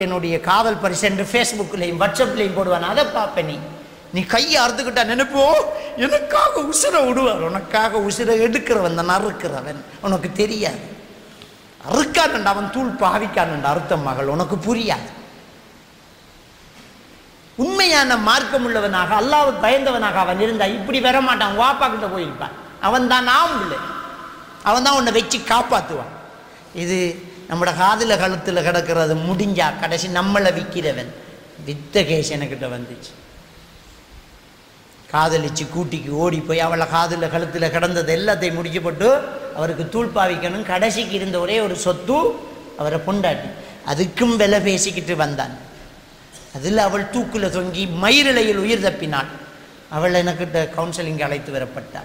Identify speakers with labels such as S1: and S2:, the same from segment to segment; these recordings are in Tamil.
S1: என்னுடைய காதல் பரிசு என்று ஃபேஸ்புக்லையும் வாட்ஸ்அப்லையும் போடுவான் அதை பார்ப்ப நீ நீ கையை அறுத்துக்கிட்டா நினைப்போ எனக்காக உசுரை விடுவார் உனக்காக உசுரை எடுக்கிறவன் தான் அறுக்கிறவன் உனக்கு தெரியாது அறுக்கானண்டா அவன் தூள் பாவிக்கானண்டா அறுத்த மகள் உனக்கு புரியாது உண்மையான மார்க்கம் உள்ளவனாக அல்லாவுக்கு பயந்தவனாக அவன் இருந்தா இப்படி வர மாட்டான் வாப்பா கிட்ட போயிருப்பான் அவன் தான் நாம் இல்லை அவன் தான் உன்னை வச்சு காப்பாற்றுவான் இது நம்மளோட காதில் கழுத்தில் கிடக்கிறது முடிஞ்சா கடைசி நம்மளை விற்கிறவன் வித்த கேஸ் எனக்கிட்ட வந்துச்சு காதலிச்சு கூட்டிக்கு ஓடி போய் அவளை காதில் கழுத்தில் கிடந்தது எல்லாத்தையும் முடிச்சு போட்டு அவருக்கு தூள் பாவிக்கணும் கடைசிக்கு இருந்த ஒரே ஒரு சொத்து அவரை பொண்டாட்டி அதுக்கும் விலை பேசிக்கிட்டு வந்தான் அதில் அவள் தூக்கில் தொங்கி மயிரிழையில் உயிர் தப்பினாள் அவள் எனக்கிட்ட கவுன்சிலிங் அழைத்து வரப்பட்டாள்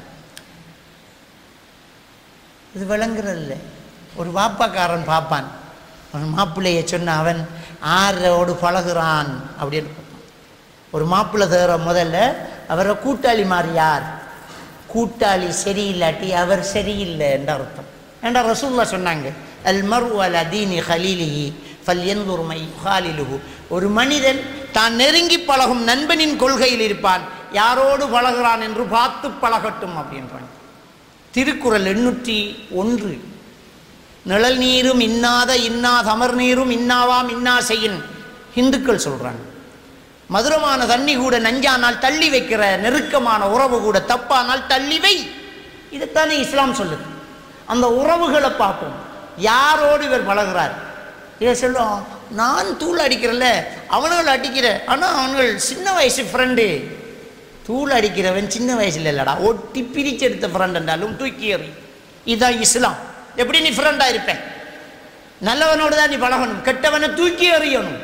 S1: இது விளங்குறதில்ல ஒரு வாப்பாக்காரன் பார்ப்பான் அவன் மாப்பிள்ளைய சொன்ன அவன் ஆரோடு பழகுறான் அப்படின்னு பார்ப்பான். ஒரு மாப்பிள்ளை தேற முதல்ல அவரை கூட்டாளி மாதிரி யார் கூட்டாளி சரியில்லாட்டி அவர் சரியில்லை என்ற அர்த்தம் ஏண்டா ரசூல்லா சொன்னாங்க அல் மரு அல் அதீனி ஹலீலிஹி ஃபல் எந்துருமை ஹாலிலுஹு ஒரு மனிதன் தான் நெருங்கி பழகும் நண்பனின் கொள்கையில் இருப்பான் யாரோடு பழகுறான் என்று பார்த்து பழகட்டும் அப்படின்றான் திருக்குறள் எண்ணூற்றி ஒன்று நிழல் நீரும் இன்னாத இன்னா தமர் நீரும் இன்னாவாம் இன்னா செய்யின் இந்துக்கள் சொல்றாங்க மதுரமான தண்ணி கூட நஞ்சானால் தள்ளி வைக்கிற நெருக்கமான உறவு கூட தப்பானால் தள்ளி வை இதைத்தானே இஸ்லாம் சொல்லுது அந்த உறவுகளை பார்ப்போம் யாரோடு இவர் பழகுறார் இதை சொல்லுவோம் நான் தூள் அடிக்கிறேன்ல அவனுகள் அடிக்கிற ஆனால் அவனுகள் சின்ன வயசு ஃப்ரெண்டு தூள் அடிக்கிறவன் சின்ன வயசுல இல்லடா ஒட்டி பிரிச்சு எடுத்த ஃப்ரெண்ட் என்றாலும் தூக்கி எறி இதுதான் இஸ்லாம் எப்படி நீ ஃப்ரெண்டாக இருப்பேன் நல்லவனோடு தான் நீ பழகணும் கெட்டவனை தூக்கி எறியணும்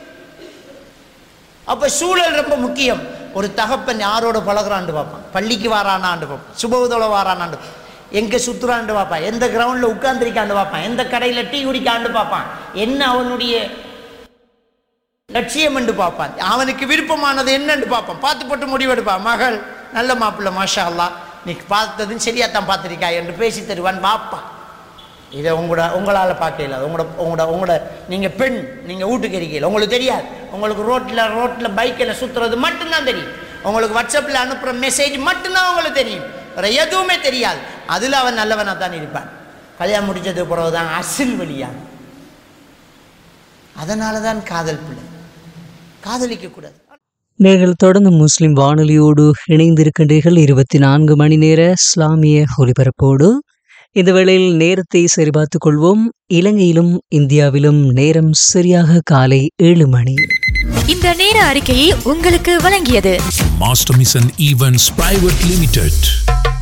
S1: அப்ப சூழல் ரொம்ப முக்கியம் ஒரு தகப்பன் யாரோட பழகுறான்னு பார்ப்பான் பள்ளிக்கு வாரானான்னு பார்ப்பான் சுபவதோட வாரானான்னு பார்ப்பான். எங்க சுத்துறான்னு பார்ப்பான் எந்த கிரவுண்ட்ல உட்கார்ந்திருக்கான்னு பார்ப்பான் எந்த கடையில டீ குடிக்கான்னு பார்ப்பான் என்ன அவனுடைய லட்சியம் என்று பார்ப்பான் அவனுக்கு விருப்பமானது என்னன்னு பார்ப்பான் பார்த்து போட்டு முடிவெடுப்பான் மகள் நல்ல மாப்பிள்ளை மாஷா அல்லா நீ பார்த்ததும் சரியா தான் பார்த்துருக்கா என்று பேசி தருவான் பார்ப்பான் இதை உங்களோட உங்களால் பார்க்க இல்லாது உங்களோட உங்களோட உங்களோட நீங்கள் பெண் நீங்கள் வீட்டுக்கு இருக்கீங்க உங்களுக்கு தெரியாது உங்களுக்கு ரோட்டில் ரோட்டில் பைக்கில் சுற்றுறது மட்டும்தான் தெரியும் உங்களுக்கு வாட்ஸ்அப்பில் அனுப்புகிற மெசேஜ் மட்டும்தான் உங்களுக்கு தெரியும் வேறு எதுவுமே தெரியாது அதில் அவன் நல்லவனாக தான் இருப்பான் கல்யாணம் முடிச்சது பிறகு தான் அசில் வழியாக அதனால தான் காதல் பிள்ளை காதலிக்கக்கூடாது
S2: நீங்கள் தொடர்ந்து முஸ்லிம் வானொலியோடு இணைந்திருக்கின்றீர்கள் இருபத்தி நான்கு மணி நேர இஸ்லாமிய ஒலிபரப்போடு இந்த வேளையில் நேரத்தை சரிபார்த்துக் கொள்வோம் இலங்கையிலும் இந்தியாவிலும் நேரம் சரியாக காலை ஏழு மணி
S3: இந்த நேர அறிக்கையை உங்களுக்கு வழங்கியது
S4: Master Mission Events Private Limited.